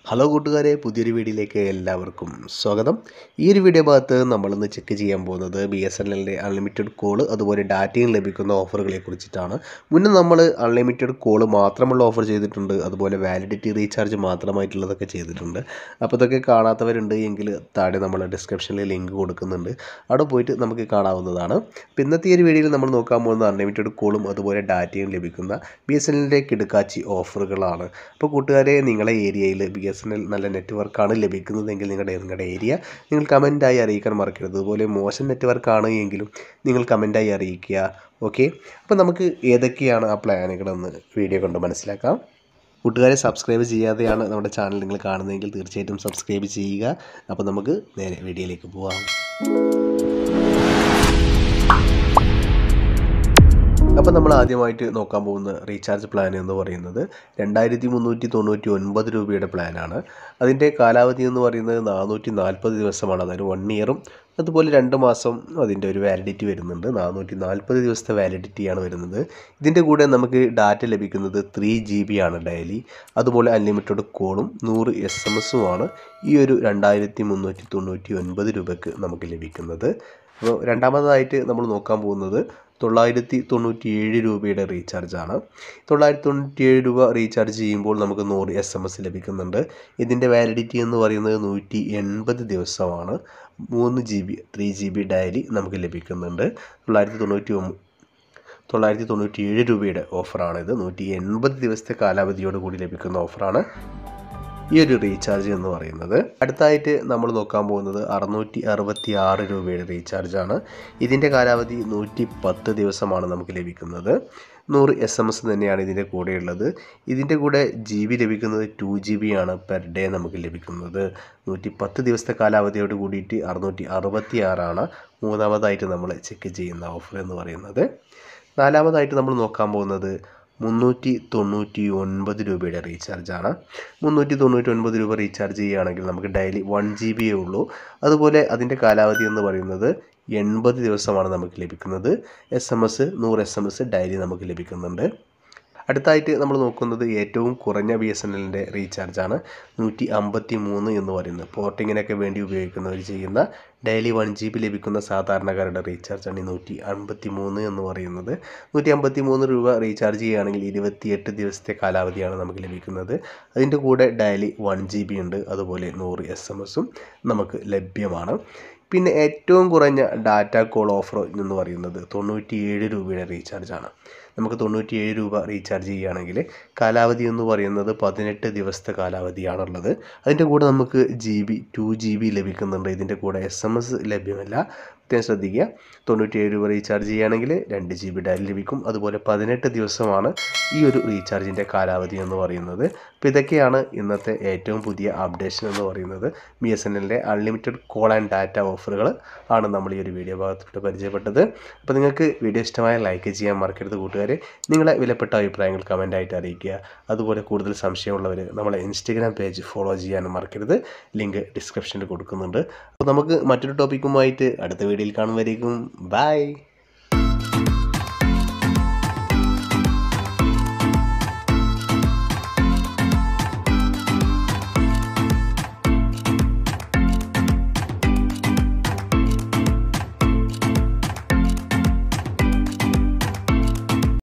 hello കൂട്ടുകാരെ പുതിയൊരു വീഡിയോയിലേക്ക് എല്ലാവർക്കും സ്വാഗതം ഈ ഒരു വീഡിയോ ഭാഗത്ത് നമ്മളിന്ന് ചെക്ക് ചെയ്യാൻ പോകുന്നത് ബി എസ് എൻ എല്ലിൻ്റെ അൺലിമിറ്റഡ് കോള് അതുപോലെ ഡാറ്റയും ലഭിക്കുന്ന ഓഫറുകളെ കുറിച്ചിട്ടാണ് മുന്നേ നമ്മൾ അൺലിമിറ്റഡ് കോള് മാത്രമുള്ള ഓഫർ ചെയ്തിട്ടുണ്ട് അതുപോലെ വാലിഡിറ്റി റീചാർജ് മാത്രമായിട്ടുള്ളതൊക്കെ ചെയ്തിട്ടുണ്ട് അപ്പോൾ ഇതൊക്കെ കാണാത്തവരുണ്ട് എങ്കിൽ താഴെ നമ്മൾ ഡിസ്ക്രിപ്ഷനിൽ ലിങ്ക് കൊടുക്കുന്നുണ്ട് അവിടെ പോയിട്ട് നമുക്ക് കാണാവുന്നതാണ് അപ്പോൾ ഇന്നത്തെ ഈ ഒരു വീഡിയോയിൽ നമ്മൾ നോക്കാൻ പോകുന്നത് അൺലിമിറ്റഡ് കോളും അതുപോലെ ഡാറ്റയും ലഭിക്കുന്ന ബി എസ് എൻ എല്ലിൻ്റെ കിടുക്കാച്ചി ഓഫറുകളാണ് അപ്പോൾ കൂട്ടുകാരെ നിങ്ങളെ ഏരിയയിൽ ബി എസ് എൻ എൽ നല്ല നെറ്റ്വർക്കാണ് ലഭിക്കുന്നതെങ്കിൽ നിങ്ങളുടെ നിങ്ങളുടെ ഏരിയ നിങ്ങൾ കമൻറ്റായി അറിയിക്കാൻ മറക്കരുത് അതുപോലെ മോശം നെറ്റ്വർക്കാണ് എങ്കിലും നിങ്ങൾ കമൻറ്റായി അറിയിക്കുക ഓക്കെ അപ്പോൾ നമുക്ക് ഏതൊക്കെയാണ് ആ പ്ലാനുകളെന്ന് വീഡിയോ കൊണ്ട് മനസ്സിലാക്കാം കൂട്ടുകാരെ സബ്സ്ക്രൈബ് ചെയ്യാതെയാണ് നമ്മുടെ ചാനൽ നിങ്ങൾ കാണുന്നതെങ്കിൽ തീർച്ചയായിട്ടും സബ്സ്ക്രൈബ് ചെയ്യുക അപ്പോൾ നമുക്ക് നേരെ വീഡിയോയിലേക്ക് പോവാം അപ്പോൾ നമ്മൾ ആദ്യമായിട്ട് നോക്കാൻ പോകുന്ന റീചാർജ് പ്ലാൻ എന്ന് പറയുന്നത് രണ്ടായിരത്തി മുന്നൂറ്റി തൊണ്ണൂറ്റി ഒൻപത് രൂപയുടെ പ്ലാനാണ് അതിൻ്റെ കാലാവധി എന്ന് പറയുന്നത് നാനൂറ്റി നാൽപ്പത് ദിവസമാണ് അതായത് വൺ ഇയറും അതുപോലെ രണ്ട് മാസം അതിൻ്റെ ഒരു വാലിഡിറ്റി വരുന്നുണ്ട് നാനൂറ്റി നാൽപ്പത് ദിവസത്തെ വാലിഡിറ്റിയാണ് വരുന്നത് ഇതിൻ്റെ കൂടെ നമുക്ക് ഡാറ്റ ലഭിക്കുന്നത് ത്രീ ജി ബി ആണ് ഡെയിലി അതുപോലെ അൺലിമിറ്റഡ് കോളും നൂറ് എസ് എം എസുമാണ് ഈ ഒരു രണ്ടായിരത്തി മുന്നൂറ്റി തൊണ്ണൂറ്റി ഒൻപത് രൂപയ്ക്ക് നമുക്ക് ലഭിക്കുന്നത് അപ്പോൾ രണ്ടാമതായിട്ട് നമ്മൾ നോക്കാൻ പോകുന്നത് തൊള്ളായിരത്തി തൊണ്ണൂറ്റി ഏഴ് രൂപയുടെ റീചാർജാണ് തൊള്ളായിരത്തി തൊണ്ണൂറ്റി ഏഴ് രൂപ റീചാർജ് ചെയ്യുമ്പോൾ നമുക്ക് നൂറ് എസ് എം എസ് ലഭിക്കുന്നുണ്ട് ഇതിൻ്റെ വാലിഡിറ്റി എന്ന് പറയുന്നത് നൂറ്റി എൺപത് ദിവസമാണ് മൂന്ന് G B three G B daily നമുക്ക് ലഭിക്കുന്നുണ്ട് തൊള്ളായിരത്തി തൊണ്ണൂറ്റി ഒമ്പ തൊള്ളായിരത്തി തൊണ്ണൂറ്റി ഏഴ് രൂപയുടെ ഓഫറാണിത് നൂറ്റി എൺപത് ദിവസത്തെ കാലാവധിയോട് കൂടി ലഭിക്കുന്ന ഓഫറാണ് ഈ ഒരു റീചാർജ് എന്ന് പറയുന്നത് അടുത്തായിട്ട് നമ്മൾ നോക്കാൻ പോകുന്നത് അറുന്നൂറ്റി അറുപത്തി ആറ് രൂപയുടെ റീചാർജാണ് ഇതിൻ്റെ കാലാവധി നൂറ്റി പത്ത് ദിവസമാണ് നമുക്ക് ലഭിക്കുന്നത് നൂറ് എസ് എം എസ് തന്നെയാണ് ഇതിൻ്റെ കൂടെയുള്ളത് ഇതിൻ്റെ കൂടെ ജി ബി ലഭിക്കുന്നത് ടു ജി ബി ആണ് പെർ ഡേ നമുക്ക് ലഭിക്കുന്നത് നൂറ്റി പത്ത് ദിവസത്തെ കാലാവധിയോട് കൂടിയിട്ട് അറുന്നൂറ്റി അറുപത്തി ആറാണ് മൂന്നാമതായിട്ട് നമ്മൾ ചെക്ക് ചെയ്യുന്ന ഓഫർ എന്ന് പറയുന്നത് നാലാമതായിട്ട് നമ്മൾ നോക്കാൻ പോകുന്നത് മുന്നൂറ്റി തൊണ്ണൂറ്റി ഒൻപത് രൂപയുടെ റീചാർജാണ് മുന്നൂറ്റി തൊണ്ണൂറ്റി ഒൻപത് രൂപ റീചാർജ് ചെയ്യുകയാണെങ്കിൽ നമുക്ക് ഡെയിലി വൺ ജി ബിയേ ഉള്ളൂ അതുപോലെ അതിൻ്റെ കാലാവധി എന്ന് പറയുന്നത് എൺപത് ദിവസമാണ് നമുക്ക് ലഭിക്കുന്നത് എസ് എം എസ് നൂറ് എസ് എം എസ് ഡെയിലി നമുക്ക് ലഭിക്കുന്നുണ്ട് അടുത്തായിട്ട് നമ്മൾ നോക്കുന്നത് ഏറ്റവും കുറഞ്ഞ ബി എസ് എൻ എല്ലിൻ്റെ റീചാർജാണ് നൂറ്റി അമ്പത്തി മൂന്ന് എന്ന് പറയുന്നത് പോർട്ടിങ്ങിനൊക്കെ വേണ്ടി ഉപയോഗിക്കുന്നവർ ചെയ്യുന്ന ഡെയിലി വൺ ജി ബി ലഭിക്കുന്ന സാധാരണക്കാരുടെ റീചാർജാണ് ഈ നൂറ്റി അമ്പത്തി മൂന്ന് എന്ന് പറയുന്നത് നൂറ്റി അമ്പത്തി മൂന്ന് രൂപ റീചാർജ് ചെയ്യുകയാണെങ്കിൽ ഇരുപത്തിയെട്ട് ദിവസത്തെ കാലാവധിയാണ് നമുക്ക് ലഭിക്കുന്നത് അതിൻ്റെ കൂടെ ഡെയിലി വൺ ജി ബി ഉണ്ട് അതുപോലെ നൂറ് എസ് എം എസും നമുക്ക് ലഭ്യമാണ് പിന്നെ ഏറ്റവും കുറഞ്ഞ ഡാറ്റ കോൾ ഓഫർ എന്ന് പറയുന്നത് തൊണ്ണൂറ്റിയേഴ് രൂപയുടെ റീചാർജാണ് നമുക്ക് തൊണ്ണൂറ്റിയേഴ് രൂപ റീചാർജ് ചെയ്യുകയാണെങ്കിൽ കാലാവധി എന്ന് പറയുന്നത് പതിനെട്ട് ദിവസത്തെ കാലാവധിയാണുള്ളത് അതിൻ്റെ കൂടെ നമുക്ക് G B two G B ലഭിക്കുന്നുണ്ട് ഇതിൻ്റെ കൂടെ എസ് എം എസ് ലഭ്യമല്ല പ്രത്യേകം ശ്രദ്ധിക്കുക തൊണ്ണൂറ്റിയേഴ് രൂപ റീചാർജ് ചെയ്യുകയാണെങ്കിൽ രണ്ട് ജി ബി ഡയൽ ലഭിക്കും അതുപോലെ പതിനെട്ട് ദിവസമാണ് ഈ ഒരു റീചാർജിൻ്റെ കാലാവധി എന്ന് പറയുന്നത് അപ്പോൾ ഇതൊക്കെയാണ് ഇന്നത്തെ ഏറ്റവും പുതിയ അപ്ഡേഷൻ എന്ന് പറയുന്നത് ബി എസ് എൻ എല്ലിൻ്റെ അൺലിമിറ്റഡ് കോൾ ആൻഡ് ഡാറ്റ ഓഫറുകൾ ആണ് നമ്മൾ ഈ ഒരു വീഡിയോ ഭാഗത്തോട്ട് പരിചയപ്പെട്ടത് അപ്പോൾ നിങ്ങൾക്ക് വീഡിയോ ഇഷ്ടമായ ലൈക്ക് ചെയ്യാൻ മറക്കരുത് കൂട്ടുകാരെ നിങ്ങളെ വിലപ്പെട്ട അഭിപ്രായങ്ങൾ കമൻ്റായിട്ട് അറിയിക്കുക അതുപോലെ കൂടുതൽ സംശയമുള്ളവർ നമ്മളെ ഇൻസ്റ്റഗ്രാം പേജ് ഫോളോ ചെയ്യാനും മറക്കരുത് ലിങ്ക് ഡിസ്ക്രിപ്ഷനിൽ കൊടുക്കുന്നുണ്ട് അപ്പോൾ നമുക്ക് മറ്റൊരു ടോപ്പിക്കുമായിട്ട് അടുത്ത വീഡിയോയിൽ കാണുമ്പോഴേക്കും ബൈ